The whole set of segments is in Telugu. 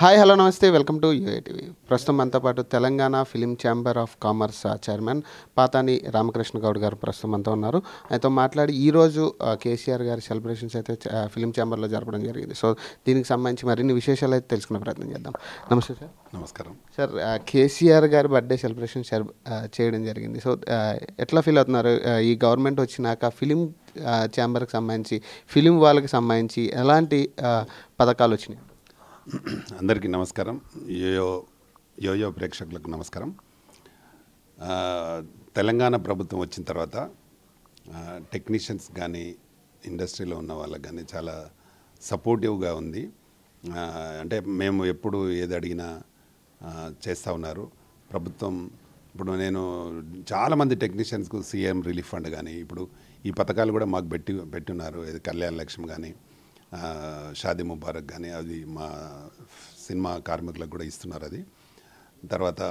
హాయ్ హలో నమస్తే వెల్కమ్ టు యూఏటీవీ ప్రస్తుతం మనతో పాటు Telangana film chamber of commerce ఆ, చైర్మన్ పాతాని రామకృష్ణ గౌడ్ గారు ప్రస్తుతం మనతో ఉన్నారు ఆయనతో మాట్లాడి ఈరోజు ఆ, కేసీఆర్ గారి సెలబ్రేషన్స్ అయితే చ- ఆ, ఫిలిం ఛాంబర్లో జరపడం జరిగింది సో దీనికి సంబంధించి మరిన్ని విశేషాలు అయితే తెలుసుకునే ప్రయత్నం చేద్దాం నమస్తే సార్ నమస్కారం సార్ ఆ, కేసీఆర్ గారి బర్త్డే సెలబ్రేషన్ సెల- ఆ, చేయడం జరిగింది సో ఆ, ఎట్లా ఫీల్ అవుతున్నారు ఆ, ఈ గవర్నమెంట్ వచ్చినాక ఫిలిం ఆ, ఛాంబర్కి సంబంధించి ఫిలిం వాళ్ళకి సంబంధించి ఎలాంటి ఆ, పథకాలు వచ్చినాయి అందరికీ నమస్కారం యోయో యోయో ప్రేక్షకులకు నమస్కారం ఆ, తెలంగాణ ప్రభుత్వం వచ్చిన తర్వాత టెక్నీషియన్స్ కానీ ఇండస్ట్రీలో ఉన్న వాళ్ళకి కానీ చాలా సపోర్టివ్గా ఉంది ఆ, అంటే మేము ఎప్పుడు ఏది అడిగినా ఆ, చేస్తూ ఉన్నారు ప్రభుత్వం ఇప్పుడు నేను చాలామంది టెక్నీషియన్స్కు సీఎం రిలీఫ్ ఫండ్ కానీ ఇప్పుడు ఈ పథకాలు కూడా మాకు పెట్టి పెట్టున్నారు ఇది కళ్యాణ లక్ష్యం కానీ ఆ, షాదీ ముబారక్ కానీ అది మా సినిమా కార్మికులకు కూడా ఇస్తున్నారు అది తర్వాత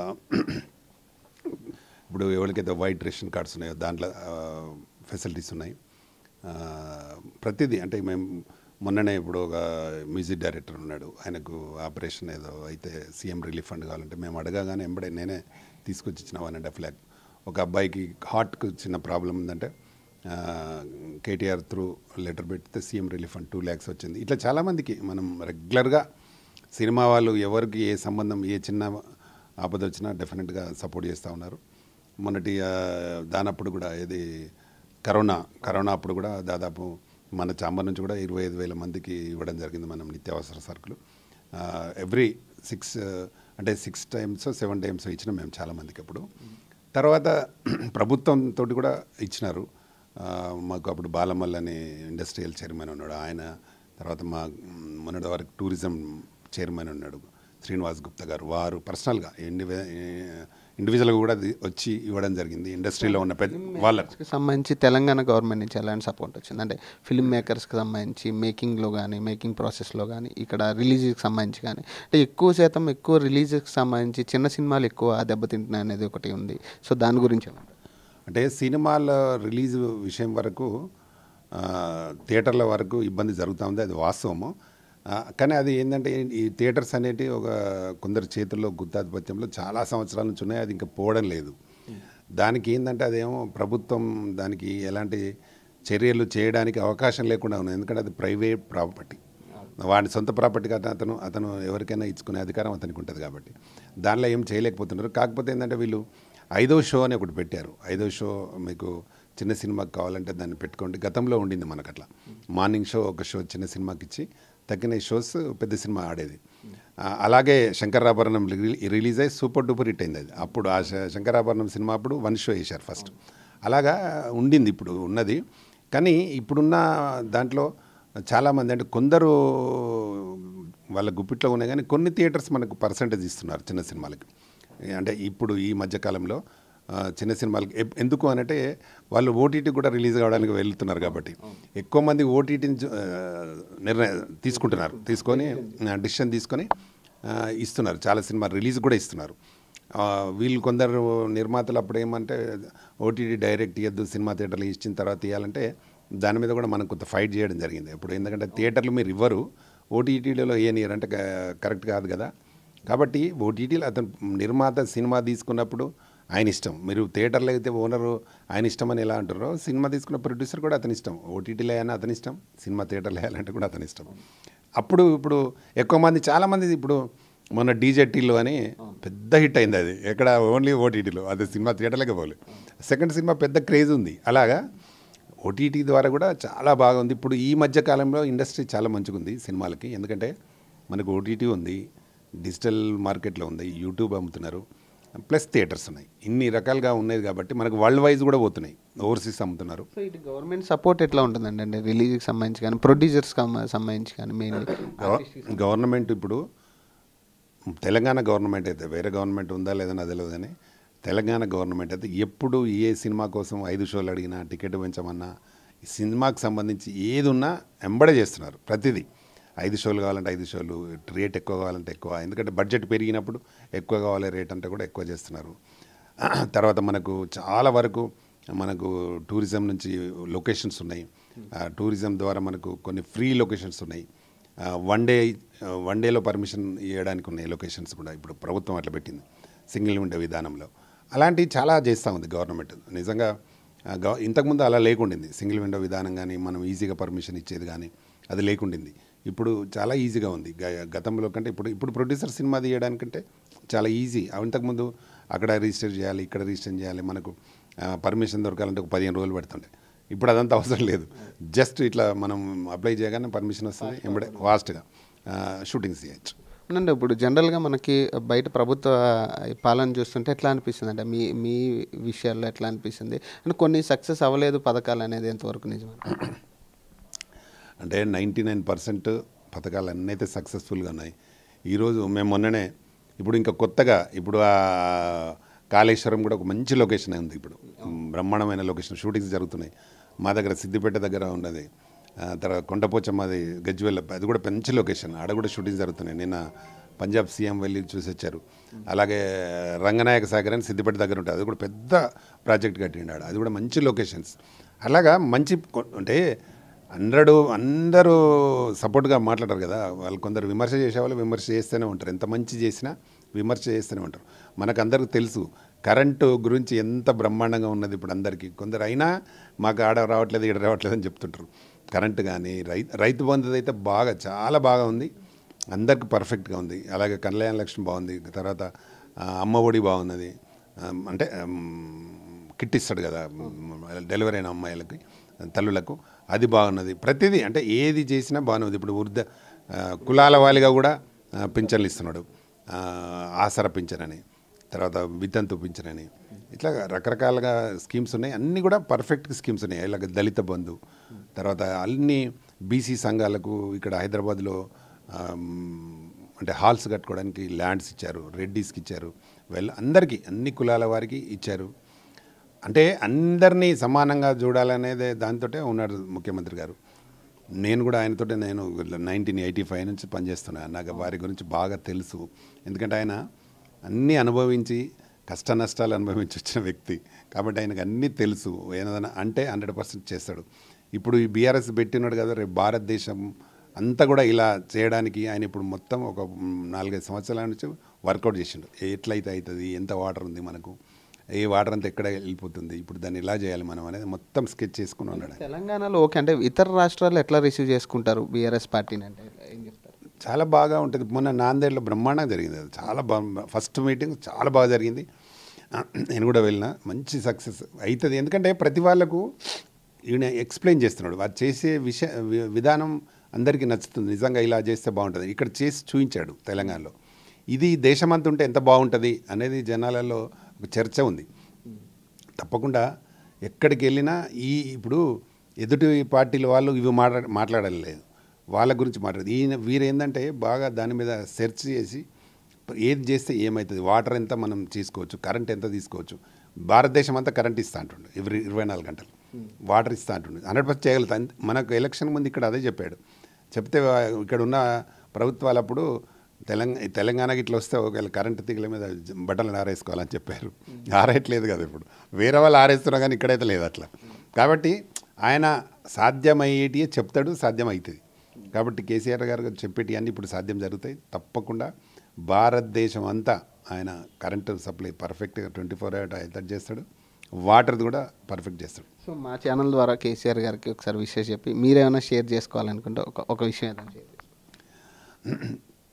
ఇప్పుడు ఎవరికైతే వైట్ రేషన్ కార్డ్స్ ఉన్నాయో దాంట్లో ఫెసిలిటీస్ ఉన్నాయి ఆ, ప్రతిదీ అంటే మేము మొన్ననే ఇప్పుడు ఒక మ్యూజిక్ డైరెక్టర్ ఉన్నాడు ఆయనకు ఆపరేషన్ ఏదో అయితే సీఎం రిలీఫ్ ఫండ్ కావాలంటే మేము అడగగానే ఎంబడే నేనే తీసుకొచ్చి ఇచ్చిన వన్ అండ్ హాఫ్ ల్యాక్ ఒక అబ్బాయికి హార్ట్కు చిన్న ప్రాబ్లం ఉందంటే కేటీఆర్ త్రూ లెటర్ పెడితే CM relief fund two lakhs వచ్చింది ఇట్లా చాలామందికి మనం రెగ్యులర్గా సినిమా వాళ్ళు ఎవరికి ఏ సంబంధం ఏ చిన్న ఆపద వచ్చినా డెఫినెట్గా సపోర్ట్ చేస్తూ ఉన్నారు మొన్నటి ఆ, దానప్పుడు కూడా ఏది కరోనా కరోనా అప్పుడు కూడా దాదాపు మన చాంబర్ నుంచి కూడా ఇరవై ఐదు వేల మందికి ఇవ్వడం జరిగింది మనం నిత్యావసర సరుకులు ఎవ్రీ సిక్స్ అంటే సిక్స్ టైమ్స్ సెవెన్ టైమ్స్ ఇచ్చినాం మేము చాలామందికి అప్పుడు తర్వాత ప్రభుత్వంతో కూడా ఇచ్చినారు ఆ, మాకు అప్పుడు బాలమల్ అని ఇండస్ట్రియల్ చైర్మన్ ఉన్నాడు ఆయన తర్వాత మా మ్, మొన్నటి వరకు టూరిజం చైర్మన్ ఉన్నాడు శ్రీనివాస్ గుప్తా గారు వారు పర్సనల్గా ఇండివి ఇండివిజువల్గా కూడా అది వచ్చి ఇవ్వడం జరిగింది ఇండస్ట్రీలో ఉన్న పెద్ద వాళ్ళకు కి సంబంధించి తెలంగాణ గవర్నమెంట్ నుంచి ఎలాంటి సపోర్ట్ వచ్చింది అంటే ఫిల్మ్ మేకర్స్కి సంబంధించి మేకింగ్లో కానీ మేకింగ్ ప్రాసెస్లో కానీ ఇక్కడ రిలీజ్కి సంబంధించి కానీ అంటే ఎక్కువ శాతం ఎక్కువ రిలీజ్కి సంబంధించి చిన్న సినిమాలు ఎక్కువ దెబ్బతింటున్నాయి అనేది ఒకటి ఉంది సో దాని గురించి ఏమంటారు? అంటే సినిమాల రిలీజ్ విషయం వరకు ఆ, థియేటర్ల వరకు ఇబ్బంది జరుగుతూ ఉంది అది వాస్తవము ఆ, కానీ అది ఏంటంటే ఈ థియేటర్స్ అనేటి ఒక కొందరు చేతుల్లో గుత్తాధిపత్యంలో చాలా సంవత్సరాల నుంచి ఉన్నాయి అది ఇంకా పోవడం లేదు దానికి ఏంటంటే అదేమో ప్రభుత్వం దానికి ఎలాంటి చర్యలు చేయడానికి అవకాశం లేకుండా ఉన్నాయి ఎందుకంటే అది ప్రైవేట్ ప్రాపర్టీ వాడి సొంత ప్రాపర్టీ కదా అతను అతను ఎవరికైనా ఇచ్చుకునే అధికారం అతనికి ఉంటుంది కాబట్టి దానిలో ఏం చేయలేకపోతున్నారు కాకపోతే ఏంటంటే వీళ్ళు ఐదో షో అని ఒకటి పెట్టారు ఐదో షో మీకు చిన్న సినిమాకి కావాలంటే దాన్ని పెట్టుకోండి గతంలో ఉండింది మనకు అట్లా మార్నింగ్ షో ఒక షో చిన్న సినిమాకి ఇచ్చి తగ్గిన షోస్ పెద్ద సినిమా ఆడేది ఆ, అలాగే శంకరాభరణం రిలీ- రిలీజ్ అయ్యి సూపర్ డూపర్ హిట్ అయింది అది అప్పుడు ఆ శ- శంకరాభరణం సినిమా అప్పుడు వన్ షో వేశారు ఫస్ట్ అలాగా ఉండింది ఇప్పుడు ఉన్నది కానీ ఇప్పుడున్న దాంట్లో చాలామంది అంటే కొందరు వాళ్ళ గుప్పిట్లో ఉన్నాయి కానీ కొన్ని థియేటర్స్ మనకు పర్సంటేజ్ ఇస్తున్నారు చిన్న సినిమాలకి అంటే ఇప్పుడు ఈ మధ్యకాలంలో ఆ, చిన్న సినిమాలకి ఎప్- ఎందుకు అనంటే వాళ్ళు ఓటీటీ కూడా రిలీజ్ కావడానికి వెళ్తున్నారు కాబట్టి ఎక్కువ మంది ఓటీటీని నిర్ణయం తీసుకుంటున్నారు తీసుకొని డిసిషన్ తీసుకొని ఆ, ఇస్తున్నారు చాలా సినిమా రిలీజ్ కూడా ఇస్తున్నారు ఆ, వీళ్ళు కొందరు నిర్మాతలు అప్పుడు ఏమంటే ఓటీటీ డైరెక్ట్ ఇవ్వద్దు సినిమా థియేటర్లు ఇచ్చిన తర్వాత ఇవ్వాలంటే దాని మీద కూడా మనం కొంత ఫైట్ చేయడం జరిగింది ఇప్పుడు ఎందుకంటే థియేటర్లు మీరు ఇవ్వరు ఓటీటీలలో ఏనియర్ అంటే క- కరెక్ట్ కాదు కదా కాబట్టి ఓటీటీలో అతను నిర్మాత సినిమా తీసుకున్నప్పుడు ఆయన ఇష్టం మీరు థియేటర్లో అయితే ఓనరు ఆయన ఇష్టం అని ఎలా అంటారో సినిమా తీసుకున్న ప్రొడ్యూసర్ కూడా అతని ఇష్టం ఓటీటీలో అయినా అతని ఇష్టం సినిమా థియేటర్లో వేయాలంటే కూడా అతని ఇష్టం అప్పుడు ఇప్పుడు ఎక్కువ మంది చాలామంది ఇప్పుడు మొన్న డీజెటీలో అని పెద్ద హిట్ అయింది అది ఎక్కడ ఓన్లీ ఓటీటీలో అది సినిమా థియేటర్లకే పోలేదు సెకండ్ సినిమా పెద్ద క్రేజ్ ఉంది అలాగా ఓటీటీ ద్వారా కూడా చాలా బాగా ఉంది ఇప్పుడు ఈ మధ్య కాలంలో ఇండస్ట్రీ చాలా మంచిగా ఉంది సినిమాలకి ఎందుకంటే మనకు ఓటీటీ ఉంది డిజిటల్ మార్కెట్లో ఉంది యూట్యూబ్ అమ్ముతున్నారు ప్లస్ థియేటర్స్ ఉన్నాయి ఇన్ని రకాలుగా ఉన్నాయి కాబట్టి మనకు వరల్డ్ వైజ్ కూడా పోతున్నాయి ఓవర్సీస్ అమ్ముతున్నారు సో ఇది గవర్నమెంట్ సపోర్ట్ ఎట్లా ఉంటుందండి అంటే రిలీజ్కి సంబంధించి కానీ ప్రొడ్యూసర్స్ సంబంధించి కానీ మెయిన్లీ గవ- గవర్నమెంట్ ఇప్పుడు తెలంగాణ గవర్నమెంట్ అయితే వేరే గవర్నమెంట్ ఉందా లేదని అది తెలియదు కానీ తెలంగాణ గవర్నమెంట్ అయితే ఎప్పుడు ఏ సినిమా కోసం ఐదు షోలు అడిగినా టికెట్ పెంచమన్నా ఈ సినిమాకి సంబంధించి ఏది ఉన్నా ఎంబడే చేస్తున్నారు ప్రతిదీ ఐదు షోలు కావాలంటే ఐదు షోలు రేట్ ఎక్కువ కావాలంటే ఎక్కువ ఎందుకంటే బడ్జెట్ పెరిగినప్పుడు ఎక్కువ కావాలి రేట్ అంటే కూడా ఎక్కువ చేస్తున్నారు తర్వాత మనకు చాలా వరకు మనకు టూరిజం నుంచి లొకేషన్స్ ఉన్నాయి ఆ టూరిజం ద్వారా మనకు కొన్ని ఫ్రీ లొకేషన్స్ ఉన్నాయి వన్ డే వన్ డేలో పర్మిషన్ ఇవ్వడానికి ఉన్న లొకేషన్స్ కూడా ఇప్పుడు ప్రభుత్వం అట్లా పెట్టింది సింగిల్ విండో విధానంలో అలాంటివి చాలా చేస్తూ ఉంది గవర్నమెంట్ నిజంగా ఆ, గవ ఇంతకుముందు అలా లేకుండింది సింగిల్ విండో విధానం కానీ మనం ఈజీగా పర్మిషన్ ఇచ్చేది కానీ అది లేకుండింది ఇప్పుడు చాలా ఈజీగా ఉంది గ- గతంలో కంటే ఇప్పుడు ఇప్పుడు ప్రొడ్యూసర్ సినిమా తీయడానికంటే చాలా ఈజీ ఇంతకుముందు అక్కడ రిజిస్టర్ చేయాలి ఇక్కడ రిజిస్టర్ చేయాలి మనకు పర్మిషన్ దొరకాలంటే ఒక పదిహేను రోజులు పెడుతుండే ఇప్పుడు అదంతా అవసరం లేదు జస్ట్ ఇట్లా మనం అప్లై చేయగానే పర్మిషన్ వస్తుంది ఎంబడే ఫాస్ట్గా షూటింగ్స్ చేయొచ్చు అవునండి ఇప్పుడు జనరల్గా మనకి బయట ప్రభుత్వ పాలన చూస్తుంటే ఎట్లా అనిపిస్తుంది అంటే మీ మీ విషయాల్లో ఎట్లా అనిపిస్తుంది అంటే కొన్ని సక్సెస్ అవ్వలేదు పథకాలు అనేది ఎంతవరకు నిజం అంటే నైంటీ నైన్ పర్సెంట్ పథకాలు అన్నీ అయితే సక్సెస్ఫుల్గా ఉన్నాయి ఈరోజు మేము మొన్ననే ఇప్పుడు ఇంకా కొత్తగా ఇప్పుడు ఆ కాళేశ్వరం కూడా ఒక మంచి లొకేషన్ ఉంది ఇప్పుడు బ్రహ్మాండమైన లొకేషన్ షూటింగ్స్ జరుగుతున్నాయి మా దగ్గర సిద్దిపేట దగ్గర ఉన్నది ఆ, తర్వాత కొండపోచమ్మది గజ్వెల్ అది కూడా మంచి లొకేషన్ ఆడ కూడా షూటింగ్స్ జరుగుతున్నాయి నిన్న పంజాబ్ సీఎం వెళ్ళి చూసి వచ్చారు అలాగే రంగనాయక సాగర్ అని సిద్దిపేట దగ్గర ఉంటుంది అది కూడా పెద్ద ప్రాజెక్ట్ కట్టిండాడు అది కూడా మంచి లొకేషన్స్ అలాగా మంచి కొ- అంటే అందరూ అందరూ సపోర్ట్గా మాట్లాడరు కదా వాళ్ళు కొందరు విమర్శ చేసేవాళ్ళు విమర్శ చేస్తూనే ఉంటారు ఎంత మంచి చేసినా విమర్శ చేస్తూనే ఉంటారు మనకు అందరికీ తెలుసు కరెంటు గురించి ఎంత బ్రహ్మాండంగా ఉన్నది ఇప్పుడు అందరికీ కొందరు అయినా మాకు ఆడ రావట్లేదు ఇక్కడ రావట్లేదు అని చెప్తుంటారు కరెంటు కానీ రైతు రైతు బంధుది అయితే బాగా చాలా బాగా ఉంది అందరికి పర్ఫెక్ట్గా ఉంది అలాగే కళ్యాణ లక్ష్మి బాగుంది తర్వాత ఆ, అమ్మ ఒడి బాగున్నది ఆ, అంటే కిట్ ఇస్తాడు కదా డెలివరీ అయిన అమ్మాయిలకి తల్లులకు అది బాగున్నది ప్రతిదీ అంటే ఏది చేసినా బాగున్నది ఇప్పుడు వృద్ధ ఆ, కులాల వాలిగా కూడా ఆ, పింఛన్లు ఇస్తున్నాడు ఆ, ఆసర పింఛన్ అని తర్వాత వితంతు పింఛన్ అని ఇట్లా రకరకాలుగా స్కీమ్స్ ఉన్నాయి అన్నీ కూడా పర్ఫెక్ట్ స్కీమ్స్ ఉన్నాయి ఇలాగ దళిత బంధు తర్వాత అన్ని బీసీ సంఘాలకు ఇక్కడ హైదరాబాద్లో ఆమ్, అంటే హాల్స్ కట్టుకోవడానికి ల్యాండ్స్ ఇచ్చారు రెడ్డీస్కి ఇచ్చారు వెల్ అందరికీ అన్ని కులాల వారికి ఇచ్చారు అంటే అందరినీ సమానంగా చూడాలనేదే దాంతోటే ఉన్నాడు ముఖ్యమంత్రి గారు నేను కూడా ఆయనతో నేను నైన్టీన్ ఎయిటీ ఫైవ్ నుంచి పనిచేస్తున్నాను నాకు వారి గురించి బాగా తెలుసు ఎందుకంటే ఆయన అన్నీ అనుభవించి కష్ట నష్టాలు అనుభవించి వచ్చిన వ్యక్తి కాబట్టి ఆయనకు అన్నీ తెలుసు ఏదైనా అంటే హండ్రెడ్ పర్సెంట్ చేస్తాడు ఇప్పుడు ఈ బీఆర్ఎస్ పెట్టినాడు కదా రేపు భారతదేశం అంతా కూడా ఇలా చేయడానికి ఆయన ఇప్పుడు మొత్తం ఒక నాలుగైదు సంవత్సరాల నుంచి వర్కౌట్ చేసిండు ఎట్లయితే అవుతుంది ఎంత వాటర్ ఉంది మనకు ఏ వాటర్ అంతా ఎక్కడ వెళ్ళిపోతుంది ఇప్పుడు దాన్ని ఎలా చేయాలి మనం అనేది మొత్తం స్కెచ్ చేసుకుని ఉన్నాడు ఆయన. తెలంగాణలో ఓకే అంటే ఇతర రాష్ట్రాల్లో ఎట్లా రిసీవ్ చేసుకుంటారు బీఆర్ఎస్ పార్టీని అంటే ఏం చెప్తారు చాలా బాగా ఉంటుంది మొన్న నాందేడ్లో బ్రహ్మాండంగా జరిగింది అది చాలా బాగా ఫస్ట్ మీటింగ్ చాలా బాగా జరిగింది నేను కూడా వెళ్ళిన మంచి సక్సెస్ అవుతుంది ఎందుకంటే ప్రతి వాళ్ళకు ఈయన ఎక్స్ప్లెయిన్ చేస్తున్నాడు వారు చేసే విషయ వి- విధానం అందరికీ నచ్చుతుంది నిజంగా ఇలా చేస్తే బాగుంటుంది ఇక్కడ చేసి చూపించాడు తెలంగాణలో ఇది దేశమంతా ఉంటే ఎంత బాగుంటుంది అనేది జనాలలో ఒక చర్చ ఉంది తప్పకుండా ఎక్కడికి వెళ్ళినా ఈ ఇప్పుడు ఎదుటి పార్టీల వాళ్ళు ఇవి మాట్లా మాట్లాడలేదు వాళ్ళ గురించి మాట్లాడదు ఈయన వీరు ఏంటంటే బాగా దాని మీద సెర్చ్ చేసి ఏది చేస్తే ఏమవుతుంది వాటర్ ఎంత మనం తీసుకోవచ్చు కరెంట్ ఎంత తీసుకోవచ్చు భారతదేశం అంతా కరెంట్ ఇస్తా అంటుండు ఎవ్రీ ఇరవై నాలుగు గంటలు వాటర్ ఇస్తా అంటుండు హండ్రెడ్ పర్సెంట్ చేయగలుగుతాం మనకు ఎలక్షన్ ముందు ఇక్కడ అదే చెప్పాడు చెప్తే వా- ఇక్కడ ఉన్న ప్రభుత్వాలు అప్పుడు తెలంగాణ తెలంగాణకి ఇట్లా వస్తే ఒకవేళ కరెంటు తీగల మీద జ- బట్టలు ఆరేసుకోవాలని చెప్పారు ఆరేయట్లేదు కదా ఇప్పుడు వేరే వాళ్ళు ఆరేస్తున్నా కానీ ఇక్కడైతే లేదు అట్లా కాబట్టి ఆయన సాధ్యమయ్యేటియే చెప్తాడు సాధ్యం అవుతుంది కాబట్టి కేసీఆర్ గారు చెప్పేటి అన్నీ ఇప్పుడు సాధ్యం జరుగుతాయి తప్పకుండా భారతదేశం అంతా ఆయన కరెంటు సప్లై పర్ఫెక్ట్గా ట్వంటీ ఫోర్ అవర్స్ అయితే చేస్తాడు వాటర్ది కూడా పర్ఫెక్ట్ చేస్తాడు సో మా ఛానల్ ద్వారా కేసీఆర్ గారికి ఒకసారి విషయం చెప్పి మీరేమైనా షేర్ చేసుకోవాలనుకుంటే ఒక ఒక విషయం ఏదైనా షేర్ చేసుకోండి.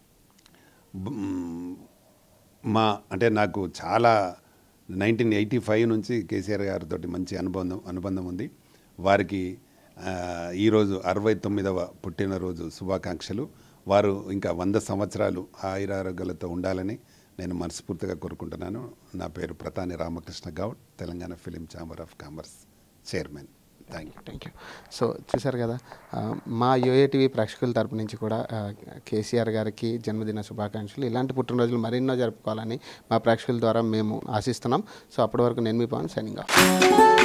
మ్, మా అంటే నాకు చాలా నైన్టీన్ ఎయిటీ ఫైవ్ నుంచి కేసీఆర్ గారితో మంచి అనుబంధం అనుబంధం ఉంది వారికి ఆ, ఈరోజు అరవై తొమ్మిదవ పుట్టినరోజు శుభాకాంక్షలు వారు ఇంకా వంద సంవత్సరాలు ఆయురారోగ్యాలతో ఉండాలని నేను మనస్ఫూర్తిగా కోరుకుంటున్నాను నా పేరు Prathani Ramakrishna Goud Telangana film chamber of commerce chairman thank you thank you so చూసారు కదా ఆ, మా యూఏటీవీ ప్రేక్షకుల తరపు నుంచి కూడా ఆ, కేసీఆర్ గారికి జన్మదిన శుభాకాంక్షలు ఇలాంటి పుట్టినరోజులు మరెన్నో జరుపుకోవాలని మా ప్రేక్షకుల ద్వారా మేము ఆశిస్తున్నాం సో అప్పటి వరకు నేను మీ పవన్ సైనింగ్ ఆఫ్